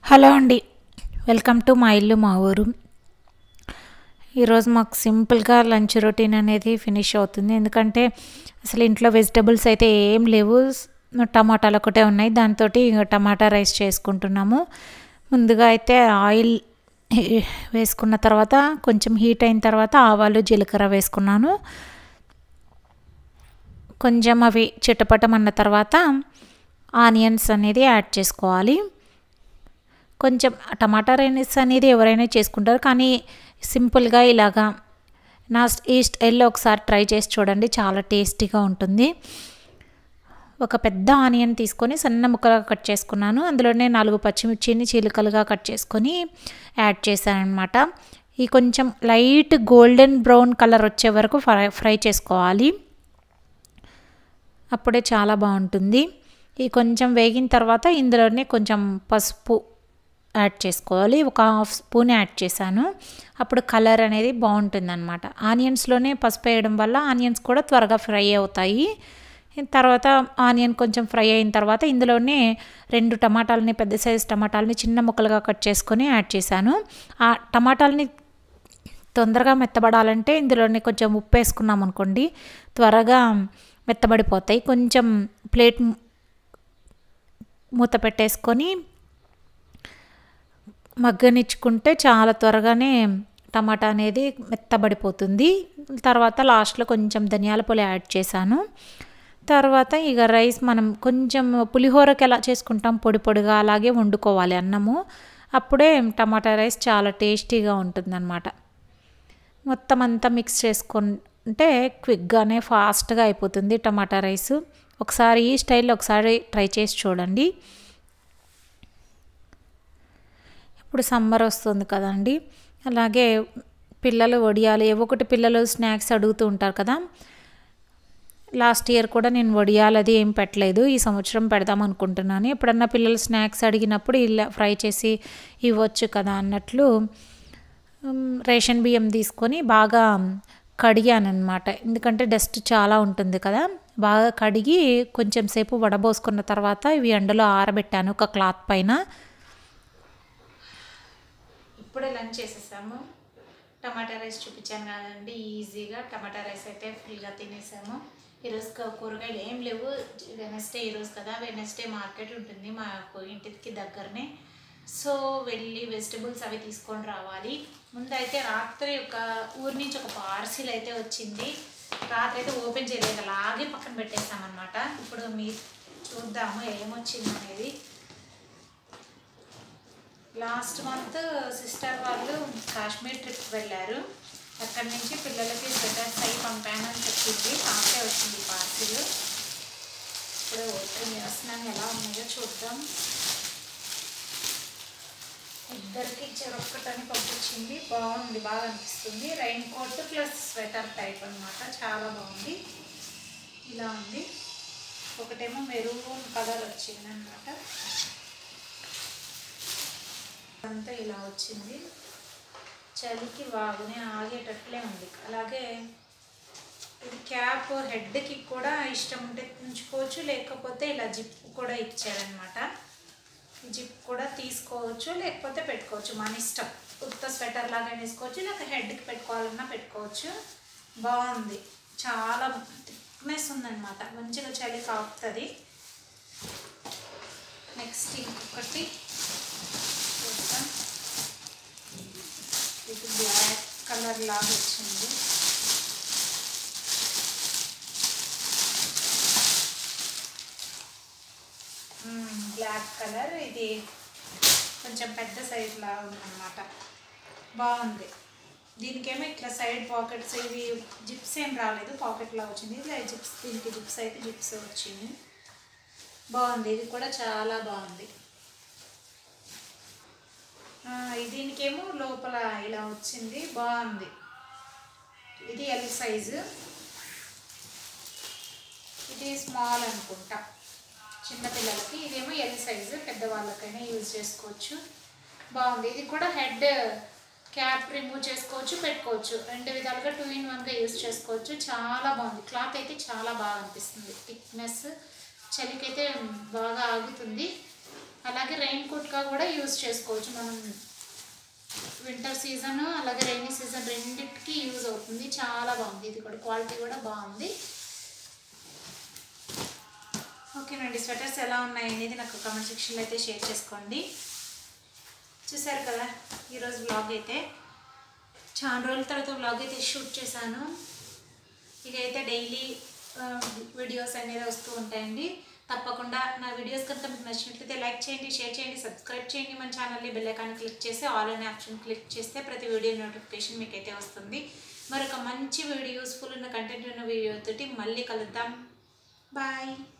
hello అండి welcome to మా ఇల్లు మా ఊరు ఈరోజు మాకు సింపుల్గా లంచ్ రొటీన్ అనేది ఫినిష్ అవుతుంది ఎందుకంటే అసలు ఇంట్లో వెజిటబుల్స్ అయితే ఏం లేవు టమాటాలు ఒకటే ఉన్నాయి దాంతో టమాటా రైస్ చేసుకుంటున్నాము ముందుగా అయితే ఆయిల్ వేసుకున్న తర్వాత కొంచెం హీట్ అయిన తర్వాత ఆవాలు జీలకర్ర వేసుకున్నాను కొంచెం అవి చిటపటమన్న తర్వాత ఆనియన్స్ అనేది యాడ్ చేసుకోవాలి కొంచెం టమాటా రైస్ అనేది ఎవరైనా చేసుకుంటారు కానీ సింపుల్గా ఇలాగా నా ఈ స్టైల్లో ఒకసారి ట్రై చేసి చూడండి చాలా టేస్టీగా ఉంటుంది ఒక పెద్ద ఆనియన్ తీసుకొని సన్న ముక్కలుగా కట్ చేసుకున్నాను అందులోనే నాలుగు పచ్చిమిర్చిని చీలికలుగా కట్ చేసుకొని యాడ్ చేశాను అనమాట ఈ కొంచెం లైట్ గోల్డెన్ బ్రౌన్ కలర్ వచ్చే వరకు ఫ్రై ఫ్రై చేసుకోవాలి అప్పుడే చాలా బాగుంటుంది ఈ కొంచెం వేగిన తర్వాత ఇందులోనే కొంచెం పసుపు యాడ్ చేసుకోవాలి ఒక హాఫ్ స్పూన్ యాడ్ చేశాను అప్పుడు కలర్ అనేది బాగుంటుంది అనమాట ఆనియన్స్లోనే పసుపు వేయడం వల్ల ఆనియన్స్ కూడా త్వరగా ఫ్రై అవుతాయి తర్వాత ఆనియన్ కొంచెం ఫ్రై అయిన తర్వాత ఇందులోనే రెండు టమాటాలని పెద్ద సైజు టమాటాలని చిన్న ముక్కలుగా కట్ చేసుకొని యాడ్ చేశాను ఆ టమాటాలని తొందరగా మెత్తబడాలంటే ఇందులోనే కొంచెం ఉప్పు వేసుకున్నాం అనుకోండి త్వరగా మెత్తబడిపోతాయి కొంచెం ప్లేట్ మూత పెట్టేసుకొని మగ్గనిచ్చుకుంటే చాలా త్వరగానే టమాటా అనేది మెత్తబడిపోతుంది తర్వాత లాస్ట్లో కొంచెం ధనియాల పొడి యాడ్ చేశాను తర్వాత ఇక రైస్ మనం కొంచెం పులిహోరకి ఎలా చేసుకుంటాం పొడి పొడిగా అలాగే వండుకోవాలి అన్నము అప్పుడే టమాటా రైస్ చాలా టేస్టీగా ఉంటుందన్నమాట మొత్తం అంతా మిక్స్ చేసుకుంటే క్విక్గానే ఫాస్ట్గా అయిపోతుంది టమాటా రైస్ ఒకసారి ఈ స్టైల్లో ఒకసారి ట్రై చేసి చూడండి ఇప్పుడు సమ్మర్ వస్తుంది కదండి అలాగే పిల్లలు వడియాలు ఏవో ఒకటి పిల్లలు స్నాక్స్ అడుగుతూ ఉంటారు కదా లాస్ట్ ఇయర్ కూడా నేను వడియాలు అది ఏం పెట్టలేదు ఈ సంవత్సరం పెడదాం అనుకుంటున్నాను ఎప్పుడన్నా పిల్లలు స్నాక్స్ అడిగినప్పుడు ఇలా ఫ్రై చేసి ఇవ్వచ్చు కదా అన్నట్లు రేషన్ బియ్యం తీసుకొని బాగా కడిగాను అనమాట ఎందుకంటే డస్ట్ చాలా ఉంటుంది కదా బాగా కడిగి కొంచెం సేపు వడబోసుకున్న తర్వాత ఇవి ఎండలో ఆరబెట్టాను ఒక క్లాత్ పైన ఇప్పుడే లంచ్ చేసేసాము టమాటా రైస్ చూపించాను కదండి ఈజీగా టమాటా రైస్ అయితే ఫుల్గా తినేసాము ఈరోజు కూరగాయలు ఏం లేవు వెనస్డే ఈరోజు కదా వెనస్డే మార్కెట్ ఉంటుంది మాకు ఇంటికి దగ్గరనే సో వెళ్ళి వెజిటబుల్స్ అవి తీసుకొని రావాలి ముందైతే రాత్రి ఒక ఊరి నుంచి ఒక పార్సిల్ అయితే వచ్చింది రాత్రి అయితే ఓపెన్ చేయలేదు అలాగే పక్కన పెట్టేసామన్నమాట ఇప్పుడు మీరు చూద్దాము ఏమొచ్చింది అనేది లాస్ట్ మంత్ సిస్టర్ వాళ్ళు కాశ్మీర్ ట్రిప్ వెళ్ళారు అక్కడి నుంచి పిల్లలకి స్వెటర్స్ అవి పంపానని చెప్పింది తాకే వచ్చింది పార్సిల్ ఇప్పుడు ఓపెన్ చేస్తున్నాం ఎలా ఉన్నాయో చూద్దాం ఇద్దరికి చెరొక్కటని పంపించింది బాగుంది బాగా అనిపిస్తుంది rain coat plus sweater type అనమాట చాలా బాగుంది ఇలా ఉంది ఒకటేమో మెరూన్ కలర్ వచ్చింది అనమాట అంతా ఇలా వచ్చింది చలికి బాగానే ఆగేటట్లే ఉంది అలాగే ఇది క్యాప్ హెడ్కి కూడా ఇష్టం ఉంటే ఉంచుకోవచ్చు లేకపోతే ఇలా జిప్ కూడా ఇచ్చారనమాట జిప్ కూడా తీసుకోవచ్చు లేకపోతే పెట్టుకోవచ్చు మన ఇష్టం ఉత్త స్వెటర్ లాగా వేసుకోవచ్చు లేక హెడ్కి పెట్టుకోవాలన్నా పెట్టుకోవచ్చు బాగుంది చాలా థిక్నెస్ ఉందన్నమాట మంచిగా చలి కాపుతుంది నెక్స్ట్ ఇంకొకటి చూద్దాం ఇది బ్లాక్ కలర్ లాగా వచ్చింది బ్లాక్ కలర్ ఇది కొంచెం పెద్ద సైజ్ లాగా ఉందన్నమాట బాగుంది దీనికేమో ఇట్లా సైడ్ పాకెట్స్ ఇవి జిప్స్ ఏం రాలేదు పాకెట్లో వచ్చింది ఇట్లా జిప్స్ దీనికి జిప్స్ అయితే జిప్స్ వచ్చింది బాగుంది ఇది కూడా చాలా బాగుంది దీనికేమో లోపల ఇలా వచ్చింది బాగుంది ఇది ఎల్ సైజు ఇది స్మాల్ అనుకుంటా చిన్నపిల్లలకి ఇదేమో ఎల్ సైజు పెద్దవాళ్ళకైనా యూజ్ చేసుకోవచ్చు బాగుంది ఇది కూడా హెడ్ క్యాప్ రిమూవ్ చేసుకోవచ్చు పెట్టుకోవచ్చు రెండు విధాలుగా టూ ఇన్ వన్గా యూజ్ చేసుకోవచ్చు చాలా బాగుంది క్లాత్ అయితే చాలా బాగా అనిపిస్తుంది థిక్నెస్ చలికైతే బాగా ఆగుతుంది అలాగే రెయిన్ కోట్గా కూడా యూస్ చేసుకోవచ్చు మనం వింటర్ సీజన్ అలాగే రైనీ సీజన్ రెండింటికి యూజ్ అవుతుంది చాలా బాగుంది ఇది కూడా క్వాలిటీ కూడా బాగుంది ఓకేనండి స్వెటర్స్ ఎలా ఉన్నాయి అనేది నాకు కామెంట్ సెక్షన్లో అయితే షేర్ చేసుకోండి చూసారు కదా ఈరోజు బ్లాగ్ అయితే చాలా రోజుల తర్వాత బ్లాగ్ అయితే షూట్ చేశాను ఇక అయితే డైలీ వీడియోస్ అనేది వస్తూ ఉంటాయండి తప్పకుండా నా వీడియోస్ కనుక మీకు నచ్చినట్లయితే లైక్ చేయండి షేర్ చేయండి సబ్స్క్రైబ్ చేయండి మన ఛానల్ని బెల్ ఐకాన్ క్లిక్ చేసి ఆల్ అనే ఆప్షన్ క్లిక్ చేస్తే ప్రతి వీడియో నోటిఫికేషన్ మీకు అయితే వస్తుంది మరొక మంచి వీడియో యూస్ఫుల్ ఉన్న కంటెంట్ ఉన్న వీడియో తోటి మళ్ళీ కలుద్దాం బాయ్